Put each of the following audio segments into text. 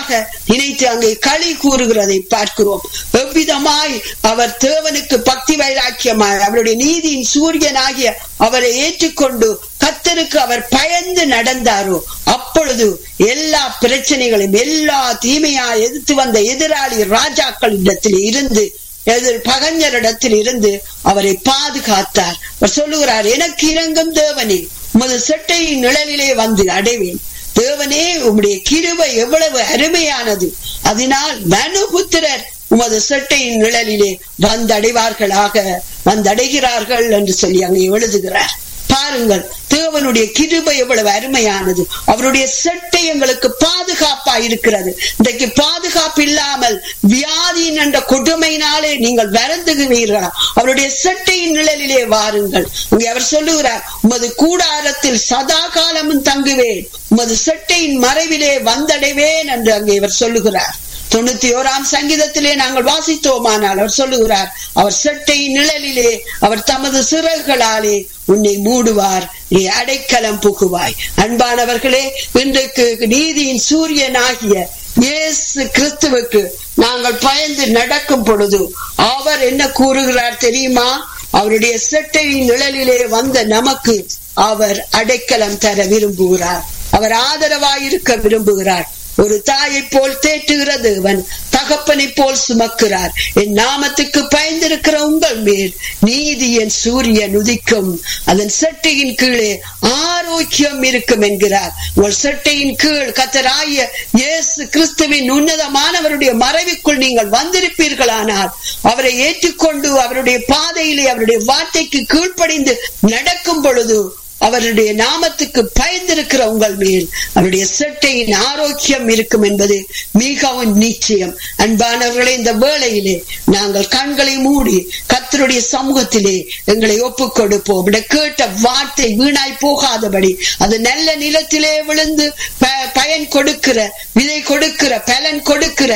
நன்றாக நினைத்து அங்கே களி கூறுகிறதை பார்க்கிறோம் எவ்விதமாய் அவர் தேவனுக்கு பக்தி வைராக்கியமாய் அவருடைய நீதியின் சூரியனாகிய அவரை ஏற்றுக்கொண்டு கத்தருக்கு அவர் பயந்து நடந்தாரோ அப்பொழுது எல்லா பிரச்சனைகளையும் எல்லா தீமையா எதிர்த்து வந்த எதிராளி ராஜாக்களிடத்தில் இருந்து எதிர் பகஞ்சரிடத்தில் இருந்து அவரை பாதுகாத்தார் அவர் சொல்லுகிறார் எனக்கு இறங்கும் தேவனே உமது செட்டையின் நிழலிலே வந்து அடைவேன் தேவனே உம்முடைய கிருபை எவ்வளவு அருமையானது அதனால் மனுபுத்திரர் உமது செட்டையின் நிழலிலே வந்தடைவார்களாக வந்தடைகிறார்கள் என்று சொல்லி அங்கே எழுதுகிறார் பாருங்கள் தேவனுடைய கிருபை எவ்வளவு அருமையானது அவருடைய செட்டை எங்களுக்கு பாதுகாப்பா இருக்கிறது இன்றைக்கு பாதுகாப்பு இல்லாமல் வியாதியின் என்ற கொடுமையினாலே நீங்கள் வருந்துகிறீர்களா அவருடைய செட்டையின் நிழலிலே வாருங்கள் அங்கே அவர் சொல்லுகிறார் உமது கூடாரத்தில் சதா காலமும் தங்குவேன் உமது செட்டையின் மறைவிலே வந்தடைவேன் என்று அங்கே இவர் சொல்லுகிறார் தொண்ணூத்தி ஓராம் சங்கீதத்திலே நாங்கள் வாசித்தோமானால் அவர் சொல்லுகிறார் அவர் செட்டை நிழலிலே அவர் தமது சிறகுகளாலே உன்னை மூடுவார் நீ அடைக்கலம் புகுவாய் அன்பானவர்களே இன்றைக்கு நீதியின் சூரியனாகிய இயேசு கிறிஸ்துவுக்கு நாங்கள் பயந்து நடக்கும் பொழுது அவர் என்ன கூறுகிறார் தெரியுமா அவருடைய செட்டையின் நிழலிலே வந்த நமக்கு அவர் அடைக்கலம் தர விரும்புகிறார் அவர் ஆதரவாயிருக்க விரும்புகிறார் ஒரு தாயை போல் தேற்றுகிற தேவன் தகப்பனை போல் சுமக்கிறார் என் நாமத்துக்கு பயந்திருக்கிற உங்கள் மேல் நீதியின் சூரியன் உதிக்கும் அதன் செட்டையின் கீழே ஆரோக்கியம் இருக்கும் என்கிறார் உங்கள் செட்டையின் கீழ் கத்தராய இயேசு கிறிஸ்துவின் உன்னதமானவருடைய மறைவுக்குள் நீங்கள் வந்திருப்பீர்களானால் அவரை ஏற்றுக்கொண்டு அவருடைய பாதையிலே அவருடைய வார்த்தைக்கு கீழ்ப்படிந்து நடக்கும் பொழுது அவருடைய நாமத்துக்கு பயந்திருக்கிற உங்கள் மேல் அவருடைய செட்டையின் ஆரோக்கியம் இருக்கும் என்பது மிகவும் நிச்சயம் அன்பானவர்களே இந்த வேளையிலே நாங்கள் கண்களை மூடி கத்தருடைய சமூகத்திலே எங்களை ஒப்புக் கொடுப்போம் கேட்ட வார்த்தை வீணாய் போகாதபடி அது நல்ல நிலத்திலே விழுந்து பயன் கொடுக்கிற விதை கொடுக்கிற பலன் கொடுக்கிற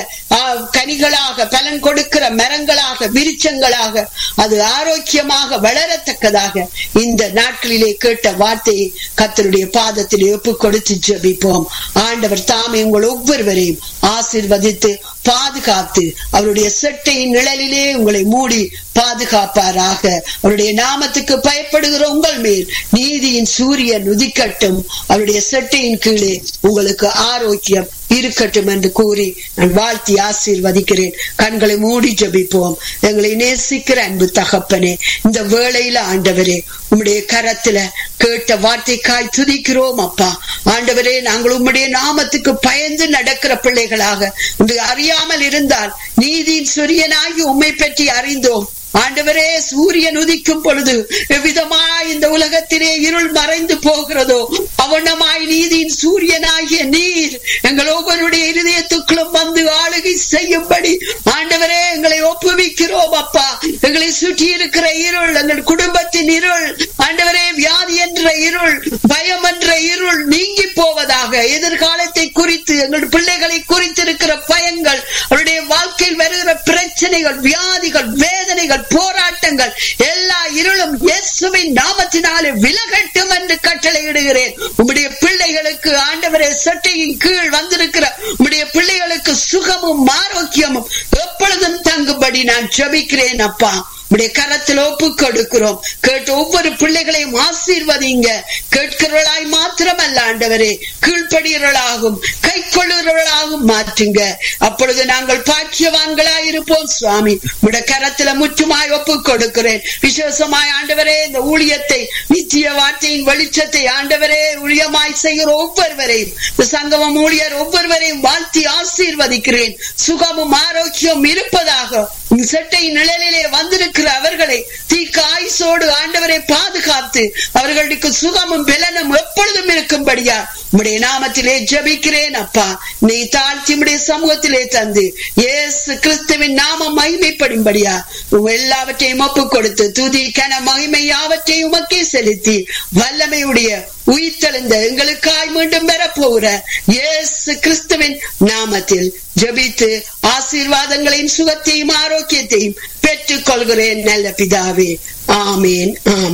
கனிகளாக பலன் கொடுக்கிற மரங்களாக விருச்சங்களாக அது ஆரோக்கியமாக வளரத்தக்கதாக இந்த நாட்களிலே கேட்ட வார்த்தையை கத்தருடைய பாதத்தில் ஒப்பு கொடுத்து ஜபிப்போம் ஆண்டவர் தாமே உங்கள் ஒவ்வொருவரையும் ஆசிர்வதித்து பாதுகாத்து அவருடைய செட்டையின் நிழலிலே உங்களை மூடி பாதுகாப்பாராக அவருடைய நாமத்துக்கு பயப்படுகிற உங்கள் மேல் நீதியின் சூரியன் உதிக்கட்டும் அவருடைய செட்டையின் கீழே உங்களுக்கு ஆரோக்கியம் இருக்கட்டும் என்று கூறி நான் வாழ்த்தி ஆசீர்வதிக்கிறேன் கண்களை மூடி ஜபிப்போம் எங்களை நேசிக்கிற அன்பு தகப்பனே இந்த வேளையில ஆண்டவரே உம்முடைய கரத்துல கேட்ட வார்த்தைக்காய் துதிக்கிறோம் அப்பா ஆண்டவரே நாங்கள் உம்முடைய நாமத்துக்கு பயந்து நடக்கிற பிள்ளைகளாக இன்று அறியாமல் இருந்தால் நீதியின் சூரியனாகி உண்மை பற்றி அறிந்தோம் ஆண்டவரே சூரியன் உதிக்கும் பொழுது எவ்விதமாய் இந்த உலகத்திலே இருள் மறைந்து போகிறதோ அவனமாய் நீதியின் சூரியனாகிய நீர் எங்கள் ஒவ்வொருடைய இருதயத்துக்குள்ளும் வந்து ஆளுகை செய்யும்படி ஆண்டவரே எங்களை ஒப்புவிக்கிறோம் அப்பா எங்களை சுற்றி இருக்கிற இருள் எங்கள் குடும்பத்தின் இருள் ஆண்டவரே வியாதி என்ற இருள் பயம் என்ற இருள் நீங்கி போவதாக எதிர்காலத்தை குறித்து எங்கள் பிள்ளைகளை குறித்திருக்கிற பயங்கள் அவருடைய வாழ்க்கையில் வருகிற பிரச்சனைகள் வியாதிகள் வேதனைகள் போராட்டங்கள் எல்லா இருளும் இயேசுவின் நாமத்தினாலே விலகட்டும் என்று கட்டளையிடுகிறேன் உம்முடைய பிள்ளைகளுக்கு ஆண்டவரே சட்டையின் கீழ் வந்திருக்கிற உம்முடைய பிள்ளைகளுக்கு சுகமும் ஆரோக்கியமும் எப்பொழுதும் தங்கும்படி நான் ஜபிக்கிறேன் அப்பா உடைய கரத்தில் ஒப்பு கொடுக்கிறோம் கேட்டு ஒவ்வொரு பிள்ளைகளையும் ஆசீர்வதிங்க கேட்கிறவர்களாய் மாத்திரமல்ல ஆண்டவரே கீழ்ப்படுகிறவர்களாகும் கை கொள்ளுகிறவர்களாகும் மாற்றுங்க அப்பொழுது நாங்கள் பாக்கியவான்களாய் இருப்போம் சுவாமி உடைய கரத்துல முற்றுமாய் ஒப்பு கொடுக்கிறேன் விசேஷமாய் ஆண்டவரே இந்த ஊழியத்தை நித்திய வார்த்தையின் வெளிச்சத்தை ஆண்டவரே ஊழியமாய் செய்கிற ஒவ்வொருவரையும் இந்த சங்கமம் ஊழியர் ஒவ்வொருவரையும் வாழ்த்தி ஆசீர்வதிக்கிறேன் சுகமும் ஆரோக்கியம் இருப்பதாக செட்டை நிழலிலே வந்திருக்கிற அவர்களை தீக்க ஆயுசோடு ஆண்டவரை பாதுகாத்து அவர்களுக்கு சுகமும் பலனும் எப்பொழுதும் இருக்கும்படியா உடைய நாமத்திலே ஜபிக்கிறேன் அப்பா நீ தாழ்த்தி உடைய சமூகத்திலே தந்து ஏசு கிறிஸ்துவின் நாமம் மகிமைப்படும்படியா உங்க எல்லாவற்றையும் ஒப்பு கொடுத்து துதி கன மகிமை யாவற்றையும் உமக்கே செலுத்தி வல்லமையுடைய உயிர்த்தெழுந்த எங்களுக்காய் மீண்டும் பெறப்போகிற இயேசு கிறிஸ்துவின் நாமத்தில் ஜபித்து ஆசீர்வாதங்களையும் சுகத்தையும் ஆரோக்கியத்தையும் பெற்றுக் கொள்கிறேன் நல்ல பிதாவே ஆமேன்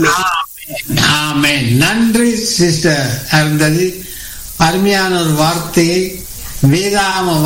ஆமேன் ஆமேன் நன்றி சிஸ்டர் அருந்ததி அருமையான ஒரு வார்த்தையை வேதாம